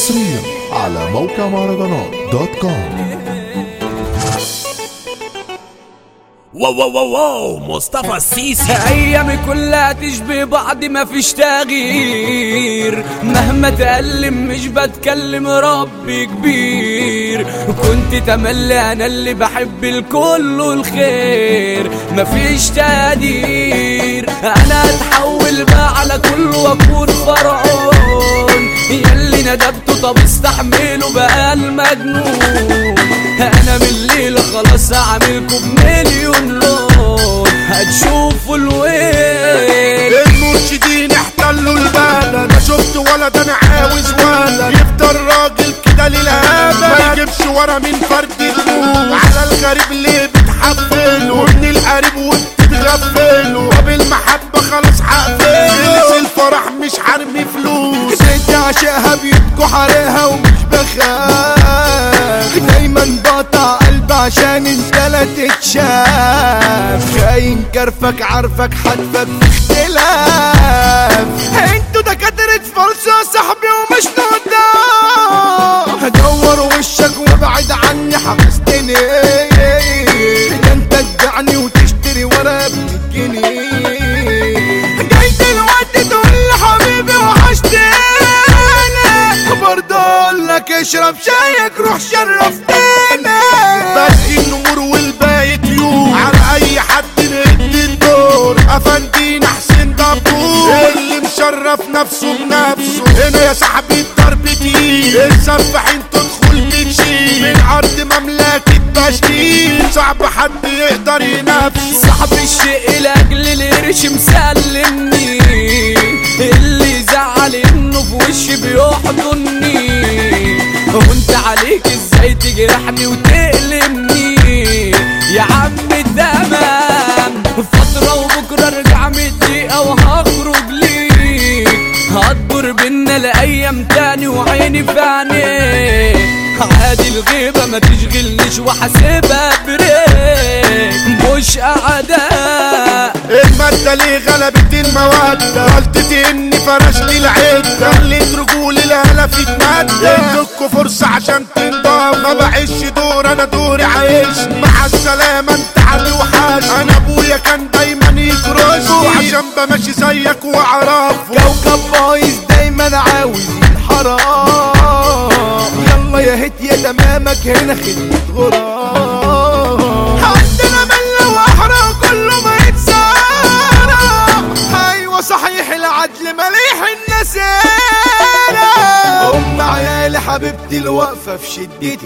حصريا على موقع مهرجانات دوت كوم واو واو واو واو مصطفى السيسي ايامي كلها تشبه بعض ما فيش تغيير مهما تألم مش بتكلم ربي كبير كنت تملي انا اللي بحب الكل الخير مفيش تقدير انا اتحول بقى على كل واكون فرعون ياللي ندبته طب استحمله بقى المجنون انا من الليلة خلاص هعملكم بمليون لون هتشوفوا الويل المرشدين احتلوا البلد انا شفت ولد انا عاوز ولد يفضل راجل كده للابد ما يجيبش ورا من فرد الفلوس على الغريب اللي بتحفله ومن القريب وبتتغفله وبالمحبة خلاص هقفله نسي الفرح مش حرمي فلوس ست عشقها بيبكوا حريها ومش بخاف دايما بقطع قلبي عشان انت لا تتشاف خاين كرفك عارفك حتفك في اختلاف انتوا دكاترة فرصة صاحبي ومش نضاف هدور وشك وابعد عني حبستني ده انت تبيعني وتشتري ورا بتجني جاي دلوقتي تقول لي حبيبي وحشتني برضه اقول لك اشرب شايك روح شرفتنا باقي النمور والباقي طيور على اي حد ندي الدور افندينا حسين دبور اللي مشرف نفسه بنفسه هنا يا صاحبي الضرب تقيل السفاحين تدخل تشيل من ارض مملكة تشكيل صعب حد يقدر ينافسه صاحب الشيء لاجل القرش مسلمني اللي زعل انه في وشي بيحضني وانت عليك ازاي تجرحني وتألمني يا عم تمام فترة وبكرة ارجع من الدقيقة وهخرج ليك هتدور بينا لأيام تاني وعيني في عينيك عادي الغيبة ما تشغلنيش وحاسبها بريك مش أعداء المادة ليه غلبت المودة غلطتي اني فرش لي العدة خليت رجول الهلا في مادة ادوكوا فرصة عشان تنضم ما بعيش دور انا دوري عايش مع السلامة انت عدي وحاش انا ابويا كان دايما يكرشني عشان بمشي زيك واعرفه كوكب بايظ دايما عاوز ينحرف يلا يا هت يا تمامك هنا خدمة غراب عندنا ملة واحرى كله ما يتسارى ايوه صحيح العدل مليح الناس ام عيالي حبيبتي الواقفة في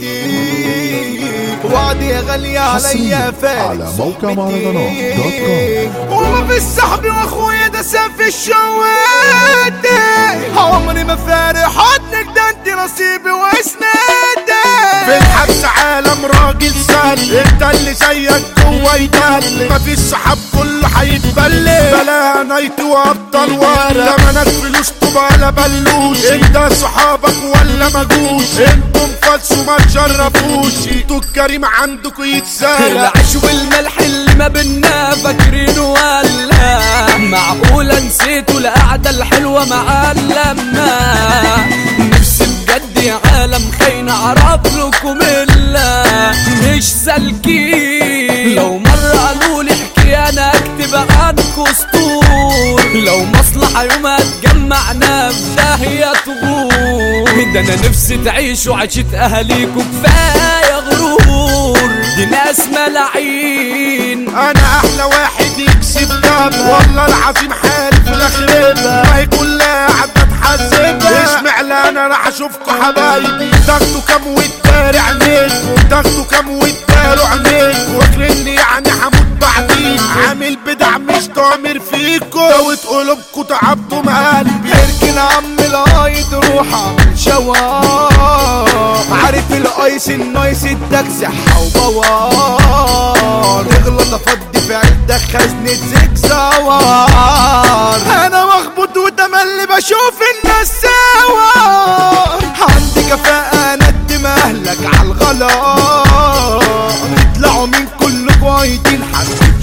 شدتي وعدي يا غالية عليا حصرياً فارس على موقع مهرجانات دوت كوم. وما في صاحبي واخويا ده سيف الشوات عمري ما فارق حضنك ده انت نصيبي واسنادي في الحبس عالم راجل سالي انت اللي زيك جوا يدل مفيش صحاب كله هيتبلي بلا نايت وابطال ورا زمانك فلوس طوبة لا بلوش انت صحابك ولا مجوش انتم فلسوا ما تشرفوش انتوا الكريم عندكوا يتسالى العيش والملح اللي ما بينا فاكرينه ولا معقولة نسيتوا القعدة الحلوة مع اللمة نفسي بجد يا عالم خاين اعرف لكم الا مش سالكين لو مرة قالوا لي احكي انا اكتب عنكوا سطور لو مصلحة يوم هتجمعنا في داهية تغور ده انا نفسي تعيشوا عيشة اهاليكوا كفاية غرور دي ناس ملاعين انا احلى واحد يكسب دم والله العظيم حالف الاخربة ما هي كلها قاعدة تحذبها اشمع لا انا راح اشوفكوا حبايبي تاخدوا كام وتداري عينيكوا تاخدوا كام وتداروا عينيكوا فاكريني يعني هموت بعدين عامل بدع مش ضامر فيكوا لو قلوبكوا تعبتوا قلبي اركن عم الايد روح اعمل شوار عارف الايس النايس اداك صحة وبوار اغلط افضي في عدك خزنة زيك زوار انا مخبوط وتملي بشوف الناس سوا عندي كفاءة ندم اهلك عالغلط اطلعوا من كل قايدين حبيب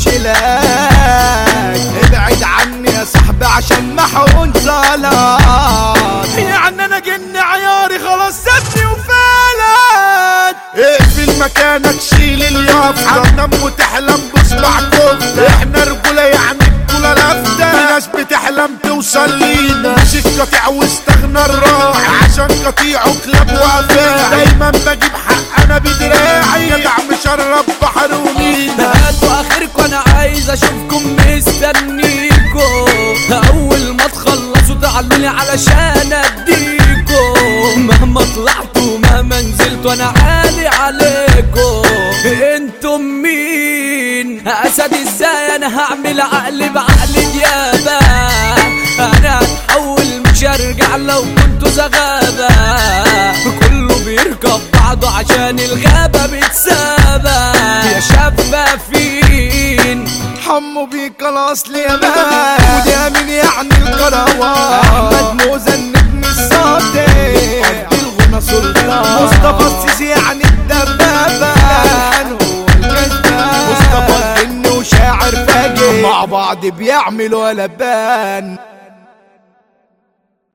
شلاك ابعد عني يا صاحبي عشان محون صلاة يعني انا جن عياري خلاص خلاص سابني وفلت اقفل مكانك شيل اليافطة هتنام وتحلم بصبع كفتة احنا رجولة يعني الكولة لافتة في ناس بتحلم توصل لينا مش القطيع واستغنى الراعي عشان قطيعه كلاب وافاعي دايما بجيب حق انا بدراعي جدع مشرب بحر ومينا هاتوا اخركم انا عايز اشوفكم مستنيكم اول ما تخلصوا تعالوني علشان اديكم مهما طلعتوا مهما نزلتوا انا عالي عليكم انتم مين اسد ازاي انا هعمل عقل بعقل ديابه انا هتحول مش هرجع لو كنتوا زغابه كله بيركب بعضه عشان الغابه بتسابه يا شفافين حمو بيك الاصل يا مان وده من يعني الكروان احمد موزة النجم الصادق الغنى سلطان مصطفى السيسي يعني الدبابة الحن هو الكذاب مصطفى الجن وشاعر فاجر مع بعض بيعملوا لبان